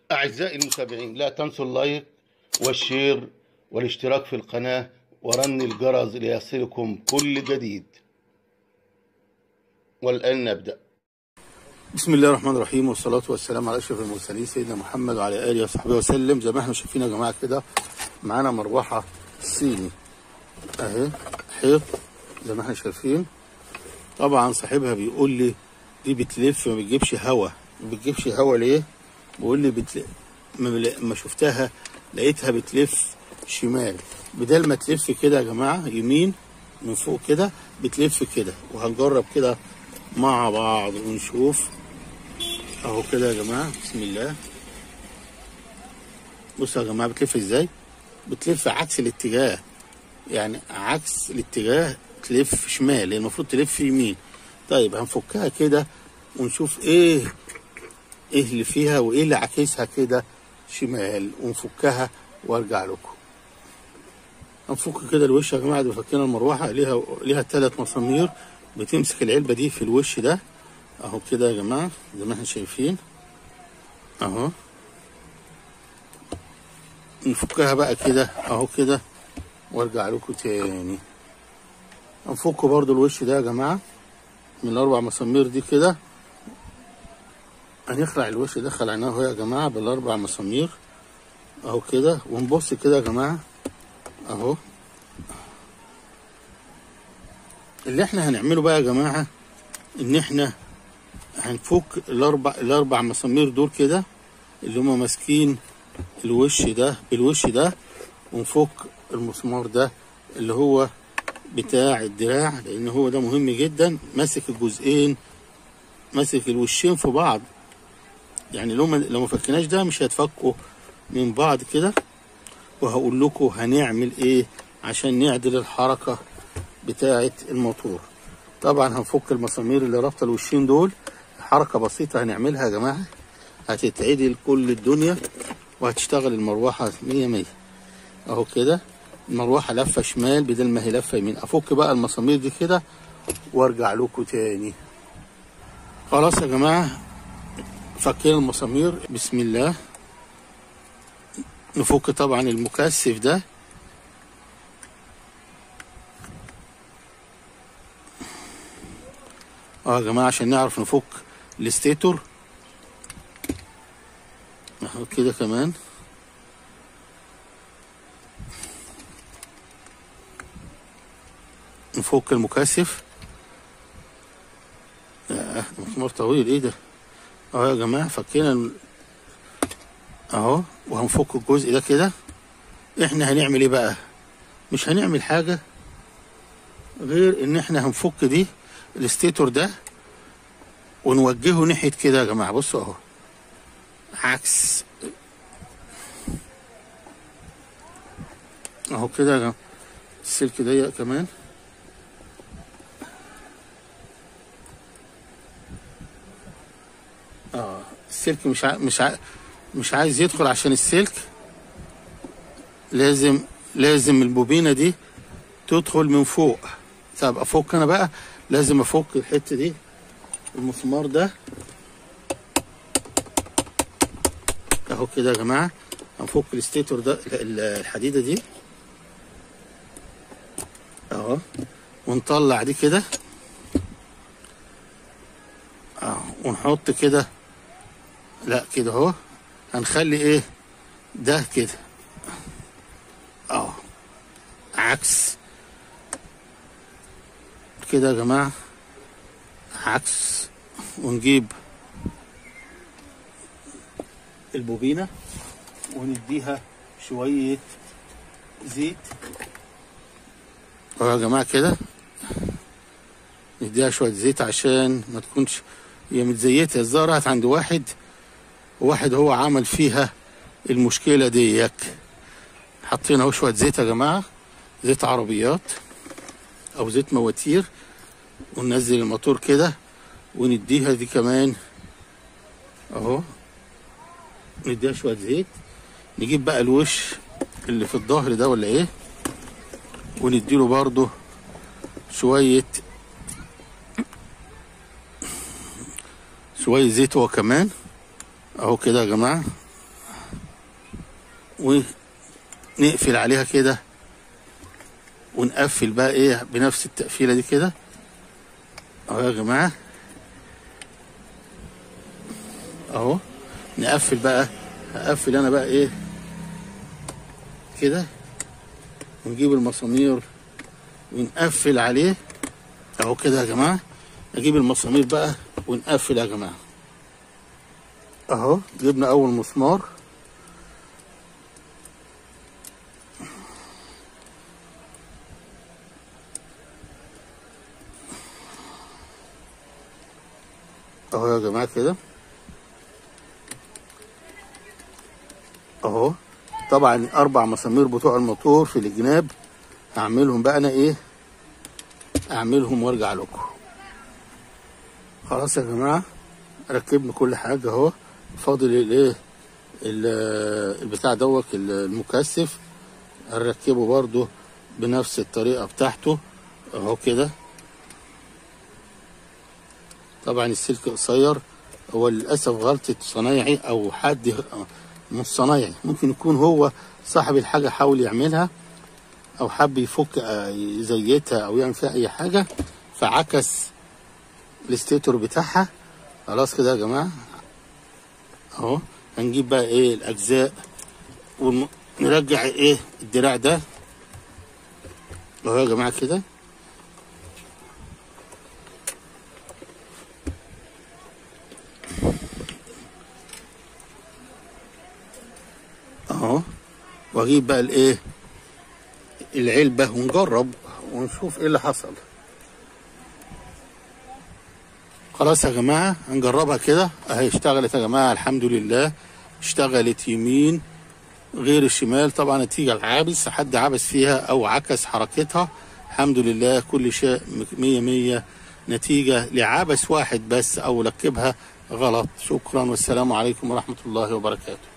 أعزائي المتابعين لا تنسوا اللايك والشير والاشتراك في القناة ورن الجرس ليصلكم كل جديد والآن نبدأ بسم الله الرحمن الرحيم والصلاة والسلام على أشرف المرسلين سيدنا محمد وعلى آله وصحبه وسلم زي ما احنا شايفين يا جماعة كده معانا مروحة صيني أهي حيط زي ما احنا شايفين طبعا صاحبها بيقول لي دي بتلف ما بتجيبش هوا ما بتجيبش هوا ليه؟ بيقول لي بتل... ما ما شفتها لقيتها بتلف شمال بدل ما تلف كده يا جماعه يمين من فوق كده بتلف كده وهنجرب كده مع بعض ونشوف اهو كده يا جماعه بسم الله بصوا يا جماعه بتلف ازاي بتلف عكس الاتجاه يعني عكس الاتجاه تلف شمال لان المفروض تلف يمين طيب هنفكها كده ونشوف ايه ايه اللي فيها وايه اللي عاكسها كده شمال ونفكها وارجع لكم هنفك كده الوش يا جماعه دي فكينا المروحه ليها ليها ثلاث مسامير بتمسك العلبه دي في الوش ده اهو كده يا جماعه زي ما احنا شايفين اهو نفكها بقى كده اهو كده وارجع لكم تاني هنفك برضو الوش ده يا جماعه من الاربع مسامير دي كده هنخلع الوش ده خلعناه اهو يا جماعه بالاربع مسامير اهو كده ونبص كده يا جماعه اهو اللي احنا هنعمله بقى يا جماعه ان احنا هنفك الاربع الاربع مسامير دول كده اللي هما ماسكين الوش ده بالوش ده ونفك المسمار ده اللي هو بتاع الدراع لان هو ده مهم جدا ماسك الجزئين ماسك الوشين في بعض يعني لو ما لو ما فكناش ده مش هيتفكوا من بعض كده وهقول لكم هنعمل ايه عشان نعدل الحركه بتاعه الموتور طبعا هنفك المسامير اللي رابطه الوشين دول حركه بسيطه هنعملها يا جماعه هتتعدل كل الدنيا وهتشتغل المروحه مية مية اهو كده المروحه لفه شمال بدل ما هي لفه يمين افك بقى المسامير دي كده وارجع لكم تاني خلاص يا جماعه فكينا المسامير بسم الله نفك طبعا المكثف ده اه يا جماعه عشان نعرف نفك الستيتور اهو كده كمان نفك المكثف ياه مسمار طويل ايه ده اهو يا جماعه فكينا الم... اهو وهنفك الجزء ده كده احنا هنعمل ايه بقى مش هنعمل حاجه غير ان احنا هنفك دي الستيتور ده ونوجهه ناحيه كده يا جماعه بصوا اهو عكس اهو كده يا جماعه السلك ضيق كمان اه السلك مش ع... مش ع... مش عايز يدخل عشان السلك لازم لازم البوبينه دي تدخل من فوق طب افك انا بقى لازم افك الحته دي المسمار ده اهو كده يا جماعه هنفك الستيتور ده الحديده دي اهو ونطلع دي كده اهو ونحط كده لا كده اهو هنخلي ايه ده كده اهو عكس كده يا جماعه عكس ونجيب البوبينه ونديها شويه زيت اهو يا جماعه كده نديها شويه زيت عشان ما تكونش هي متزيته الزهره عند واحد واحد هو عمل فيها المشكله ديك حطينا اهو شويه زيت يا جماعه زيت عربيات او زيت مواتير وننزل الموتور كده ونديها دي كمان اهو نديها شويه زيت نجيب بقى الوش اللي في الظهر ده ولا ايه ونديله برضه شويه شويه زيت هو كمان اهو كده يا جماعه ونقفل عليها كده ونقفل بقى ايه بنفس التقفيله دي كده اهو يا جماعه اهو نقفل بقى هقفل انا بقى ايه كده ونجيب المسامير ونقفل عليه اهو كده يا جماعه نجيب المسامير بقى ونقفل يا جماعه اهو جبنا اول مسمار اهو يا جماعه كده اهو طبعا اربع مسامير بتوع الموتور في الجناب هعملهم بقى انا ايه اعملهم وارجع لكم خلاص يا جماعه ركبنا كل حاجه اهو فاضل الايه ال- البتاع دوت المكثف هنركبه برضو بنفس الطريقه بتاعته اهو كده طبعا السلك قصير هو للاسف غلطه صنايعي او حد مش صنايعي ممكن يكون هو صاحب الحاجه حاول يعملها او حب يفك آه، يزيتها او يعمل فيها اي حاجه فعكس الستيتور بتاعها خلاص كده يا جماعه اهو هنجيب بقى ايه الاجزاء ونرجع ايه الدراع ده اهو يا جماعه كده اهو واجيب بقى الايه العلبه ونجرب ونشوف ايه اللي حصل خلاص يا جماعه هنجربها كده اهي اشتغلت يا جماعه الحمد لله اشتغلت يمين غير الشمال طبعا نتيجه العابس حد عبس فيها او عكس حركتها الحمد لله كل شيء مية مية نتيجة لعبس واحد بس أو ركبها غلط شكرا والسلام عليكم ورحمة الله وبركاته